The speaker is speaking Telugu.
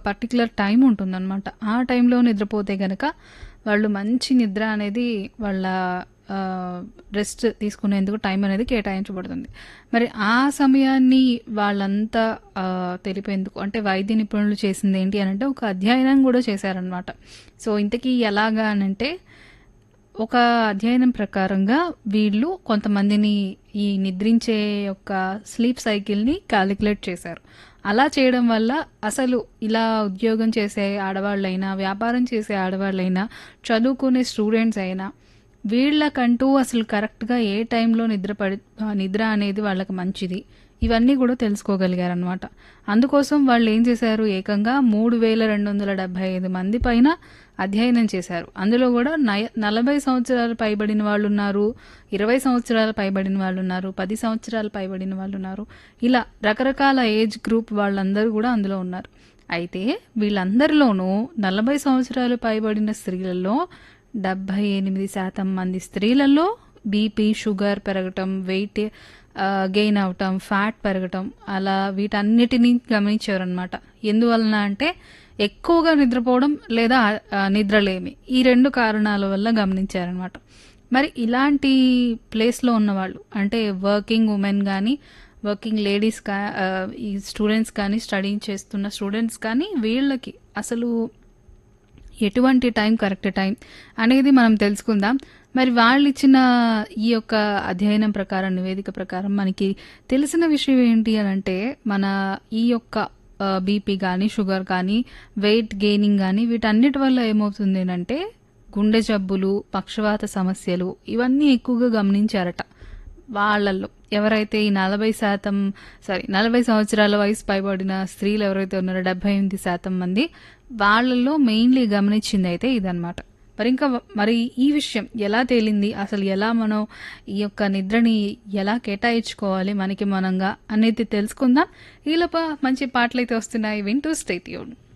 పర్టిక్యులర్ టైం ఉంటుందన్నమాట. ఆ టైంలో నిద్రపోతే గనక వాళ్ళు మంచి నిద్ర అనేది వాళ్ళ ఆహ్, రెస్ట్ తీసుకునేందుకు టైం అనేది కేటాయించబడుతుంది. మరి ఆ సమయాన్ని వాళ్ళంతా ఆహ్, తెలిపేందుకు అంటే వైద్య నిపుణులు చేసిందేంటి అనంటే ఒక అధ్యయనం గూడా చేశారనమాట. సో, ఇంతకీ ఎలాగా అనంటే ఒక అధ్యయనం ప్రకారంగా వీళ్ళు కొంతమందిని ఈ నిద్రించే యొక్క స్లీప్ సైకిల్‌ని కాలిక్యులేట్ చేశారు. అలా చేయడం వల్ల అసలు ఇలా ఉద్యోగం చేసే ఆడవాళ్ళైనా, వ్యాపారం చేసే ఆడవాళ్ళైనా, చదువుకునే స్టూడెంట్స్ అయినా వీళ్ళకంటూ అసలు కరెక్ట్‌గా ఏ టైంలో నిద్ర పడి ఆహ్, నిద్ర అనేది వాళ్ళకి మంచిది. ఇవన్నీ గూడా తెలుసుకోగలిగారనమాట. అందుకోసం వాళ్ళేం చేశారు ఏకంగా 3275 మంది పైన అధ్యయనం చేశారు. అందులో గూడా నయ 40 సంవత్సరాలు పైబడిన వాళ్ళున్నారు, 20 సంవత్సరాలు పైబడిన వాళ్ళున్నారు, 10 సంవత్సరాలు పైబడిన వాళ్ళున్నారు. ఇలా రకరకాల ఏజ్ గ్రూప్ వాళ్ళందరూ గూడా అందులో ఉన్నారు. అయితే వీళ్ళందరిలోనూ 40 సంవత్సరాలు పైబడిన స్త్రీలలో 78% మంది స్త్రీలలో బీపీ, షుగర్ పెరగటం, వెయిట్ ఆహ్, గెయిన్ అవ్వటం, ఫ్యాట్ పెరగటం అలా వీటన్నిటిని గమనించారనమాట. ఎందువలన అంటే ఎక్కువగా నిద్రపోవడం లేదా ఆహ్, నిద్రలేమి. ఈ 2 కారణాల వల్ల గమనించారనమాట. మరి ఇలాంటి ప్లేస్‌లో ఉన్నవాళ్ళు అంటే వర్కింగ్ వుమెన్ గానీ, వర్కింగ్ లేడీస్ కా ఆహ్, ఈ స్టూడెంట్స్ కానీ, స్టడీ చేస్తున్న స్టూడెంట్స్ కానీ వీళ్ళకి అసలు ఎటువంటి టైం కరెక్ట్ టైం అనేది మనం తెలుసుకుందాం. మరి వాళ్ళిచ్చిన ఈ యొక్క అధ్యయనం ప్రకారం, నివేదిక ప్రకారం మనకి తెలిసిన విషయం ఏంటి అనంటే మన ఈ యొక్క ఆహ్, బీపీ గానీ, షుగర్ కానీ, వెయిట్ గెయినింగ్ గానీ వీటన్నిటి వల్ల ఏమవుతుంది అనంటే గుండె జబ్బులు, పక్షవాత సమస్యలు ఇవన్నీ ఎక్కువగా గమనించారట. వాళ్ళల్లో ఎవరైతే ఈ 40% సారీ 40 సంవత్సరాల వయసు పైబడిన స్త్రీలు ఎవరైతే ఉన్నారో 78% మంది వాళ్ళల్లో మెయిన్‌లీ గమనించిందయితే ఇదనమాట. మరింకా మరి ఈ విషయం ఎలా తేలింది? అసలు ఎలా మనం ఈ యొక్క నిద్రని ఎలా కేటాయించుకోవాలి మనకి మనంగా అనేది తెలుసుకుందాం. ఈలోపు మంచి పాటలైతే వస్తున్నాయి. వింటూ స్టే ట్యూన్డ్.